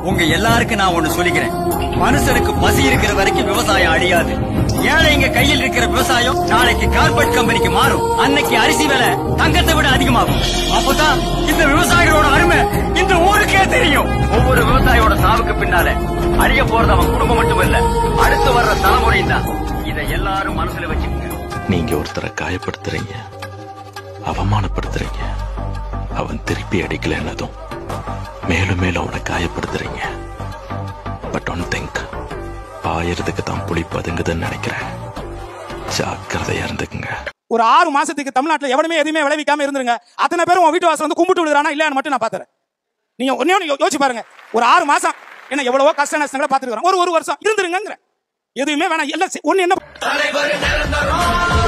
உங்க எல்லாருக்கும் நான் ஒண்ணு சொல்லிக்கிறேன் மனுஷனுக்கு பசி இருக்கிற வரைக்கும் விவசாயம் அழியாது ஏழைங்க கையில் இருக்கிற விவசாயம் நாளைக்கு கார்பரேட் கம்பெனிக்கு மாறும் அன்னைக்கு அரிசி விலை தங்கத்தை விட அதிகமாகும் அப்பதான் இந்த விவசாயிகளோட அருமை இந்த ஊருக்கே தெரியும் ஒவ்வொரு விவசாயியோட சாவுக்கு பின்னால அழிய போறது அவன் குடும்பம் மட்டும் இல்ல அடுத்து வர்ற தலைமுறையும் தான் இதை எல்லாரும் மனசுல வச்சுக்கோங்க நீங்க ஒருத்தரை காயப்படுத்துறீங்க அவமானப்படுத்துறீங்க அவன் திருப்பி அடிக்கலைன்னதும் மேலும் மேலும் அவனை காயப்படுத்துறீங்க பட் ஒன் திங்க் ஆயிரத்துக்கு தான் புளி பதுங்குதுன்னு நினைக்கிறேன் ஜாக்கிரதையா இருந்துக்குங்க ஒரு ஆறு மாசத்துக்கு தமிழ்நாட்டுல எவனுமே எதுவுமே விளைவிக்காம இருந்துருங்க அத்தனை பேரும் உன் வீட்டு வாசல் வந்து கும்பிட்டு விடுறானா இல்லையான்னு மட்டும் நான் பாத்துறேன் நீங்க ஒன்னே ஒண்ணு யோ- யோசிச்சு பாருங்க ஒரு ஆறு மாசம் என்ன எவ்வளவோ கஷ்ட நஷ்டங்களை பாத்துருக்கோம் ஒரு ஒரு வருஷம் இருந்துருங்கிற எதுவுமே வேணாம் எல்லாம் செ- ஒண்ணு என்ன